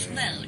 mode.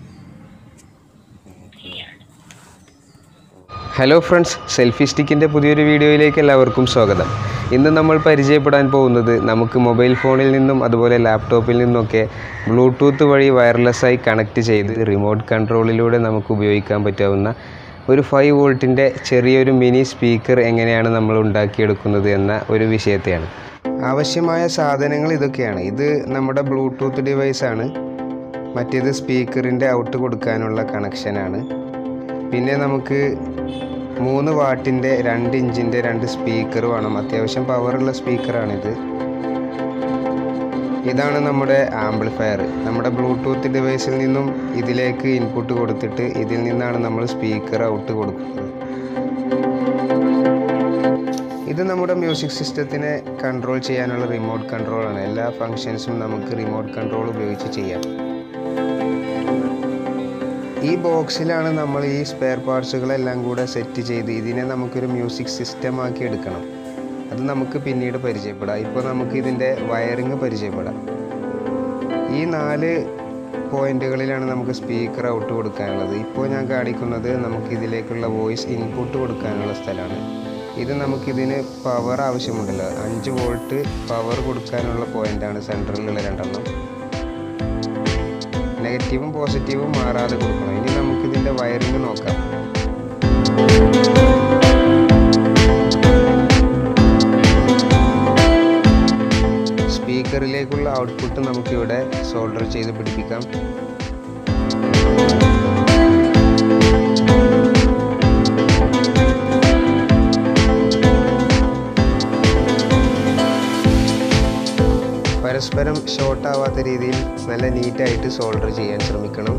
Paired. Hello friends selfie സ്റ്റിക്കിൻ്റെ പുതിയൊരു വീഡിയോയിലേക്ക് എല്ലാവർക്കും സ്വാഗതം ഇന്ന് നമ്മൾ പരിചയപ്പെടാൻ പോകുന്നത് നമുക്ക് മൊബൈൽ ഫോണിൽ നിന്നും അതുപോലെ ലാപ്ടോപ്പിൽ നിന്നൊക്കെ ബ്ലൂടൂത്ത് വഴി വയർലെസ്സായി കണക്ട് ചെയ്ത് റിമോട്ട് കൺട്രോളിലൂടെ നമുക്ക് ഉപയോഗിക്കാൻ പറ്റാവുന്ന ഒരു ഫൈവ് വോൾട്ടിൻ്റെ ചെറിയൊരു മിനി സ്പീക്കർ എങ്ങനെയാണ് നമ്മൾ ഉണ്ടാക്കിയെടുക്കുന്നത് എന്ന ഒരു വിഷയത്തെയാണ് ആവശ്യമായ സാധനങ്ങൾ ഇതൊക്കെയാണ് ഇത് നമ്മുടെ ബ്ലൂടൂത്ത് ഡിവൈസാണ് മറ്റേത് സ്പീക്കറിൻ്റെ ഔട്ട് കൊടുക്കാനുള്ള കണക്ഷനാണ് പിന്നെ നമുക്ക് മൂന്ന് വാട്ടിൻ്റെ രണ്ട് ഇഞ്ചിൻ്റെ രണ്ട് സ്പീക്കർ വേണം അത്യാവശ്യം പവറുള്ള സ്പീക്കറാണിത് ഇതാണ് നമ്മുടെ ആംപ്ലിഫയർ നമ്മുടെ ബ്ലൂടൂത്ത് ഡിവൈസിൽ നിന്നും ഇതിലേക്ക് ഇൻപുട്ട് കൊടുത്തിട്ട് ഇതിൽ നിന്നാണ് നമ്മൾ സ്പീക്കർ ഔട്ട് കൊടുക്കുന്നത് ഇത് നമ്മുടെ മ്യൂസിക് സിസ്റ്റത്തിനെ കൺട്രോൾ ചെയ്യാനുള്ള റിമോട്ട് കൺട്രോളാണ് എല്ലാ ഫങ്ഷൻസും നമുക്ക് റിമോട്ട് കൺട്രോൾ ഉപയോഗിച്ച് ചെയ്യാം ഈ ബോക്സിലാണ് നമ്മൾ ഈ സ്പെയർ പാർട്സുകളെല്ലാം കൂടെ സെറ്റ് ചെയ്ത് ഇതിനെ നമുക്കൊരു മ്യൂസിക് സിസ്റ്റം ആക്കി എടുക്കണം അത് നമുക്ക് പിന്നീട് പരിചയപ്പെടാം ഇപ്പോൾ നമുക്ക് ഇതിൻ്റെ വയറിങ് പരിചയപ്പെടാം ഈ നാല് പോയിന്റുകളിലാണ് നമുക്ക് സ്പീക്കർ ഔട്ട് കൊടുക്കാനുള്ളത് ഇപ്പോൾ ഞാൻ കാണിക്കുന്നത് നമുക്ക് ഇതിലേക്കുള്ള വോയിസ് ഇൻപുട്ട് കൊടുക്കാനുള്ള സ്ഥലമാണ് ഇത് നമുക്കിതിന് പവർ ആവശ്യമുണ്ടല്ലോ അഞ്ച് വോൾട്ട് പവർ കൊടുക്കാനുള്ള പോയിന്റാണ് സെൻറ്ററിലുള്ള രണ്ടെണ്ണം നെഗറ്റീവും പോസിറ്റീവും മാറാതെ കൊടുക്കണം ഇനി നമുക്കിതിൻ്റെ വയറിങ് നോക്കാം സ്പീക്കറിലേക്കുള്ള ഔട്ട്പുട്ട് നമുക്കിവിടെ സോൾഡർ ചെയ്ത് പിടിപ്പിക്കാം പരസ്പരം ഷോർട്ട് ആവാത്ത രീതിയിൽ നല്ല നീറ്റായിട്ട് സോൾഡർ ചെയ്യാൻ ശ്രമിക്കണം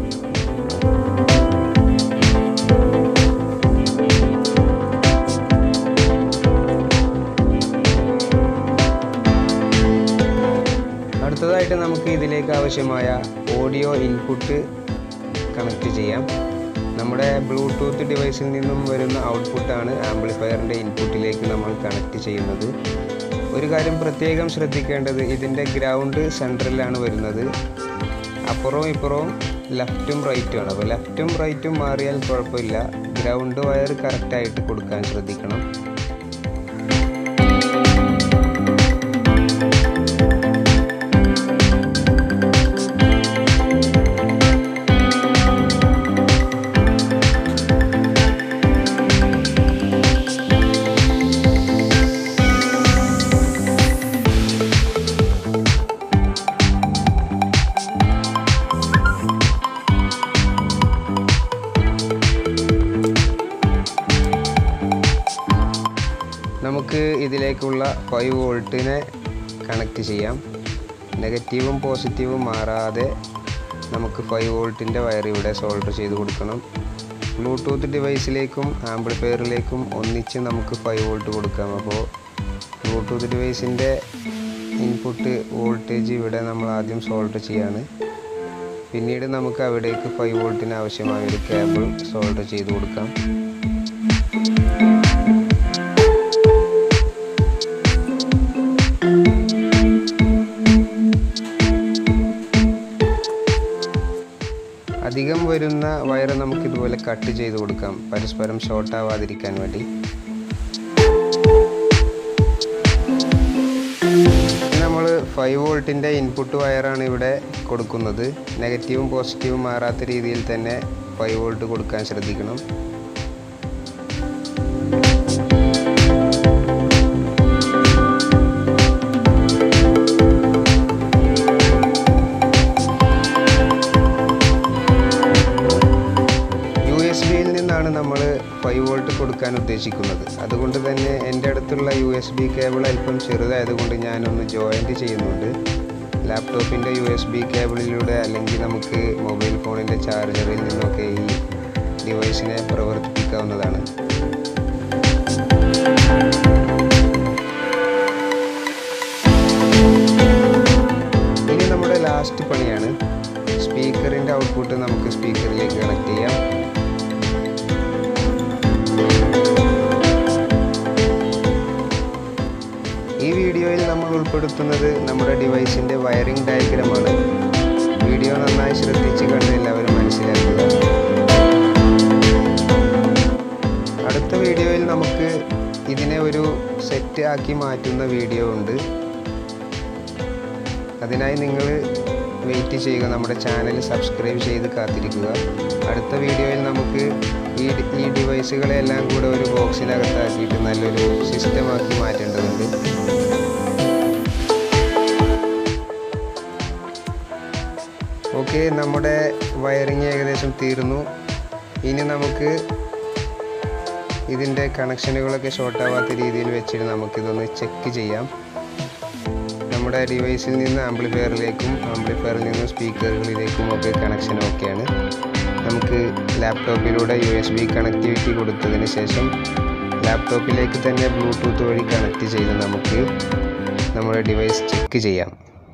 അടുത്തതായിട്ട് നമുക്ക് ഇതിലേക്ക് ആവശ്യമായ ഓഡിയോ ഇൻപുട്ട് കണക്ട് ചെയ്യാം നമ്മുടെ ബ്ലൂടൂത്ത് ഡിവൈസിൽ നിന്നും വരുന്ന ഔട്ട്പുട്ടാണ് ആംപ്ലിഫയറിൻ്റെ ഇൻപുട്ടിലേക്ക് നമ്മൾ കണക്ട് ചെയ്യുന്നത് ഒരു കാര്യം പ്രത്യേകം ശ്രദ്ധിക്കേണ്ടത് ഇതിൻ്റെ ഗ്രൗണ്ട് സെൻട്രലിലാണ് വരുന്നത് അപ്പുറവും ഇപ്പുറവും ലെഫ്റ്റും റൈറ്റും ആണ് അപ്പോൾ ലെഫ്റ്റും റൈറ്റും മാറിയാൽ കുഴപ്പമില്ല ഗ്രൗണ്ട് വയർ കറക്റ്റായിട്ട് കൊടുക്കാൻ ശ്രദ്ധിക്കണം നമുക്ക് ഇതിലേക്കുള്ള ഫൈവ് വോൾട്ടിനെ കണക്ട് ചെയ്യാം നെഗറ്റീവും പോസിറ്റീവും മാറാതെ നമുക്ക് ഫൈവ് വോൾട്ടിൻ്റെ വയർ ഇവിടെ സോൾഡർ ചെയ്ത് കൊടുക്കണം ബ്ലൂടൂത്ത് ഡിവൈസിലേക്കും ആംപ്ലിഫയറിലേക്കും ഒന്നിച്ച് നമുക്ക് ഫൈവ് വോൾട്ട് കൊടുക്കാം അപ്പോൾ ബ്ലൂടൂത്ത് ഡിവൈസിൻ്റെ ഇൻപുട്ട് വോൾട്ടേജ് ഇവിടെ നമ്മൾ ആദ്യം സോൾഡർ ചെയ്യാണ് പിന്നീട് നമുക്ക് അവിടേക്ക് ഫൈവ് വോൾട്ടിന് ആവശ്യമായ ഒരു കേബിൾ സോൾഡർ ചെയ്ത് കൊടുക്കാം അധികം വരുന്ന വയർ നമുക്ക് ഇതുപോലെ കട്ട് ചെയ്ത് കൊടുക്കാം പരസ്പരം ഷോർട്ട് ആവാതിരിക്കാൻ വേണ്ടി നമ്മൾ ഫൈവ് വോൾട്ടിൻ്റെ ഇൻപുട്ട് വയറാണ് ഇവിടെ കൊടുക്കുന്നത് നെഗറ്റീവും പോസിറ്റീവും മാറാത്ത രീതിയിൽ തന്നെ ഫൈവ് വോൾട്ട് കൊടുക്കാൻ ശ്രദ്ധിക്കണം യു എസ് ബിയിൽ നിന്നാണ് നമ്മൾ ഫൈവ് വോൾട്ട് കൊടുക്കാൻ ഉദ്ദേശിക്കുന്നത് അതുകൊണ്ട് തന്നെ എൻ്റെ അടുത്തുള്ള യു എസ് ബി കേബിൾ അല്പം ചെറുതായതുകൊണ്ട് ഞാനൊന്ന് ജോയിൻറ്റ് ചെയ്യുന്നുണ്ട് ലാപ്ടോപ്പിൻ്റെ യു എസ് ബി കേബിളിലൂടെ അല്ലെങ്കിൽ നമുക്ക് മൊബൈൽ ഫോണിൻ്റെ ചാർജറിൽ നിന്നൊക്കെ ഈ ഡിവൈസിനെ പ്രവർത്തിപ്പിക്കാവുന്നതാണ് ഇനി നമ്മുടെ ലാസ്റ്റ് പണിയാണ് സ്പീക്കറിൻ്റെ ഔട്ട്പുട്ട് നമുക്ക് സ്പീക്കറിലേക്ക് കണക്ട് ചെയ്യാം ഈ വീഡിയോയിൽ നമ്മൾ ഉൾപ്പെടുത്തുന്നത് നമ്മുടെ ഡിവൈസിൻ്റെ വയറിംഗ് ഡയഗ്രമാണ് വീഡിയോ നന്നായി ശ്രദ്ധിച്ച് കണ്ട് സെറ്റ് ആക്കി മാറ്റുന്ന വീഡിയോ ഉണ്ട് അതിനായി നിങ്ങൾ വെയിറ്റ് ചെയ്യുക നമ്മുടെ ചാനൽ സബ്സ്ക്രൈബ് ചെയ്ത് കാത്തിരിക്കുക അടുത്ത വീഡിയോയിൽ നമുക്ക് ഈ ഈ ഡിവൈസുകളെല്ലാം കൂടെ ഒരു ബോക്സിനകത്താക്കിയിട്ട് നല്ലൊരു സിസ്റ്റമാക്കി മാറ്റേണ്ടതുണ്ട് ഓക്കെ നമ്മുടെ വയറിങ് ഏകദേശം തീർന്നു ഇനി നമുക്ക് ഇതിൻ്റെ കണക്ഷനുകളൊക്കെ ഷോർട്ട് ആവാത്ത രീതിയിൽ വെച്ചിട്ട് നമുക്കിതൊന്ന് ചെക്ക് ചെയ്യാം നമ്മുടെ ഡിവൈസിൽ നിന്ന് ആംപ്ലിഫയറിലേക്കും ആംപ്ലിഫയറിൽ നിന്ന് സ്പീക്കറുകളിലേക്കും ഒക്കെ കണക്ഷൻ ഓക്കെയാണ് നമുക്ക് ലാപ്ടോപ്പിലൂടെ യു എസ് ബി കണക്ടിവിറ്റി കൊടുത്തതിന് ശേഷം ലാപ്ടോപ്പിലേക്ക് തന്നെ ബ്ലൂടൂത്ത് വഴി കണക്ട് ചെയ്ത് നമുക്ക് നമ്മുടെ ഡിവൈസ് ചെക്ക് ചെയ്യാം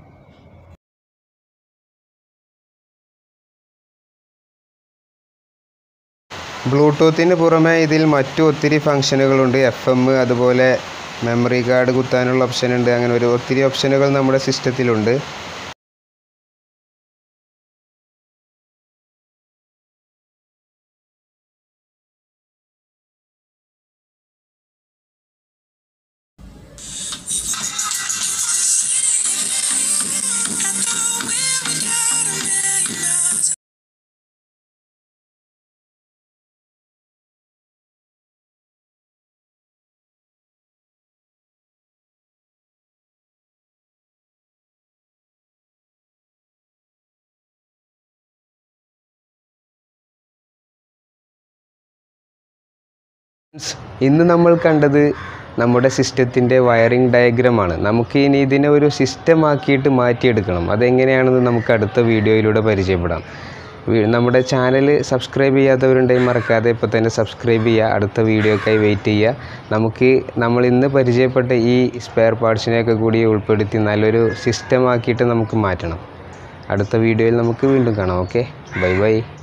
ബ്ലൂടൂത്തിന് പുറമെ ഇതിൽ മറ്റു ഒത്തിരി ഫങ്ഷനുകളുണ്ട് എഫ് എം അതുപോലെ മെമ്മറി കാർഡ് കുത്താനുള്ള ഓപ്ഷൻ ഉണ്ട് അങ്ങനെ ഒരു ഒത്തിരി ഓപ്ഷനുകൾ നമ്മുടെ സിസ്റ്റത്തിലുണ്ട് ഇന്ന് നമ്മൾ കണ്ടത് നമ്മുടെ സിസ്റ്റത്തിൻ്റെ വയറിംഗ് ഡയഗ്രമാണ് നമുക്ക് ഇനി ഇതിനെ ഒരു സിസ്റ്റം ആക്കിയിട്ട് മാറ്റിയെടുക്കണം അതെങ്ങനെയാണെന്ന് നമുക്ക് അടുത്ത വീഡിയോയിലൂടെ പരിചയപ്പെടാം വി- നമ്മുടെ ചാനൽ സബ്സ്ക്രൈബ് ചെയ്യാത്തവരുണ്ടെങ്കിൽ മറക്കാതെ ഇപ്പോൾ തന്നെ സബ്സ്ക്രൈബ് ചെയ്യുക അടുത്ത വീഡിയോക്കായി വെയിറ്റ് ചെയ്യുക നമുക്ക് നമ്മൾ ഇന്ന് പരിചയപ്പെട്ട ഈ സ്പെയർ പാർട്സിനെയൊക്കെ കൂടി ഉൾപ്പെടുത്തി നല്ലൊരു സിസ്റ്റം ആക്കിയിട്ട് നമുക്ക് മാറ്റണം അടുത്ത വീഡിയോയിൽ നമുക്ക് വീണ്ടും കാണാം ഓക്കെ ബൈ ബൈ